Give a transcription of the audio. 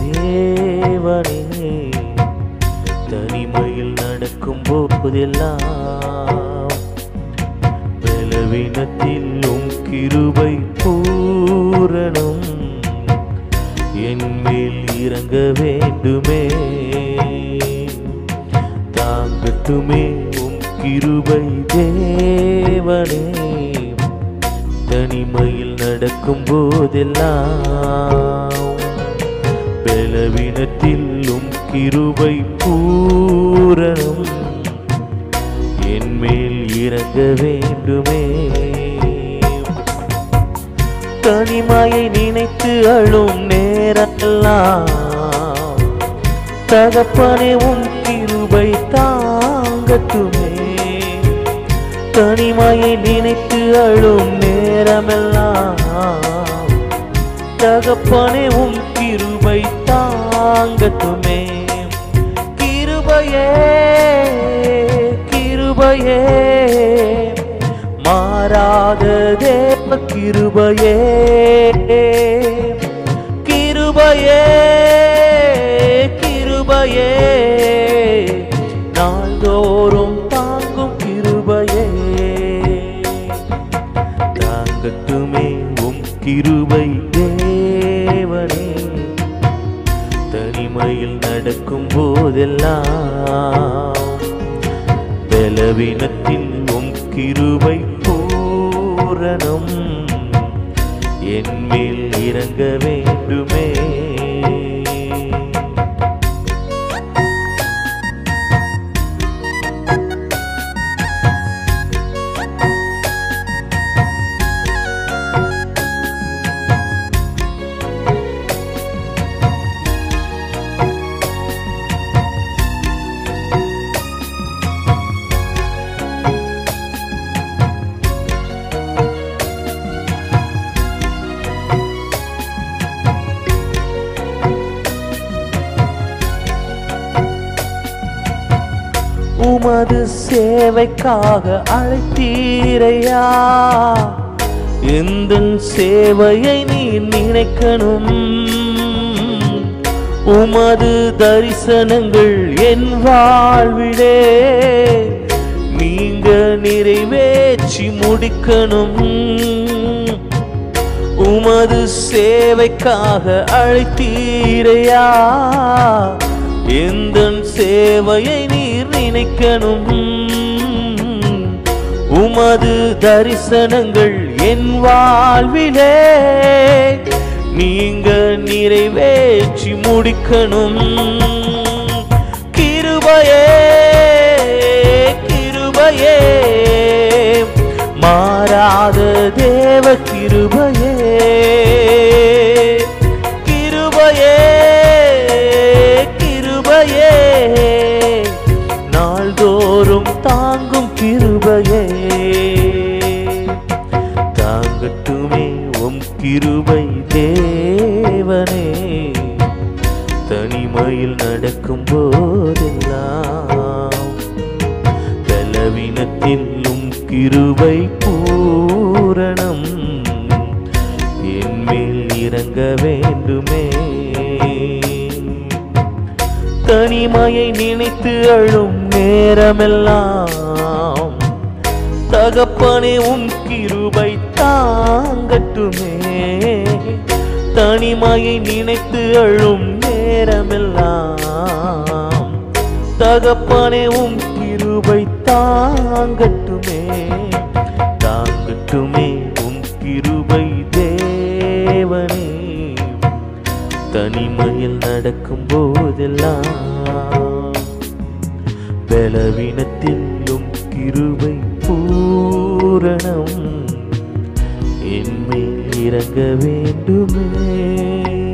தேவனே தனிமையில் நடக்கும் போதெல்லாம் பலவீனத்தில் உம் கிருபை பூரணம் என் மேல் இறங்க வேண்டுமே தாங்கட்டுமே உம் கிருபை தேவனே தனிமையில் நடக்கும் போதெல்லாம் பலவீனத்தில் உம் கிருபை பூரணம் என் மேல் இறங்க வேண்டுமே தனிமையை நினைத்து அழும் நேரமெல்லாம் தகப்பனே உன் கிருபை தாங்கட்டுமே தனிமையை நினைத்து அழும் நேரமெல்லாம் தகப்பனே உன் கிருபை தாங்கட்டுமே கிருபையே கிருபையே மாறாத தேவ கிருபையே கிருபையே கிருபையே நாள்தோறும் தாங்கும் கிருபையே தாங்கட்டுமே உம் கிருபை தேவனே தனிமையில் நடக்கும் போதெல்லாம் பலவீனத்தில் உம் கிருபை பூரணம் என் மேல் இறங்க வேண்டுமே உமது சேவைக்காக அழைத்தீரையா எந்த சேவையை நீ நினைக்கணும் உமது தரிசனங்கள் என் வாழ்விலே நீங்க நிறைவேற்றி முடிக்கணும் உமது சேவைக்காக அழைத்தீரையா எந்த சேவையை நீர் நினைக்கணும் உமது தரிசனங்கள் என் வாழ்விலே நீங்க நிறைவேற்றி முடிக்கணும் கிருபையே கிருபையே மாறாத தேவ கிருபையே கிருபையே கிருபையே நாள்தோறும் தாங்கும் கிருபையே தாங்கட்டுமே உம் கிருபை தேவனே தனிமையில் நடக்கும் போதெல்லாம் பலவீனத்தில் உம் கிருபை பூரணம் என் மேல் இறங்க வேண்டுமே தனிமையை நினைத்து அழும் நேரமெல்லாம் தகப்பனே உன் கிருபை தாங்கட்டுமே தனிமையை நினைத்து அழும் நேரமெல்லாம் தகப்பனே உன் கிருபை தாங்கட்டுமே தாங்கட்டுமே உன் கிருபை தேவனே தனிமையில் நடக்கும் போதெல்லாம் பலவீனத்திலும் கிருபை பூரணம் என் மேல் இறங்க வேண்டுமே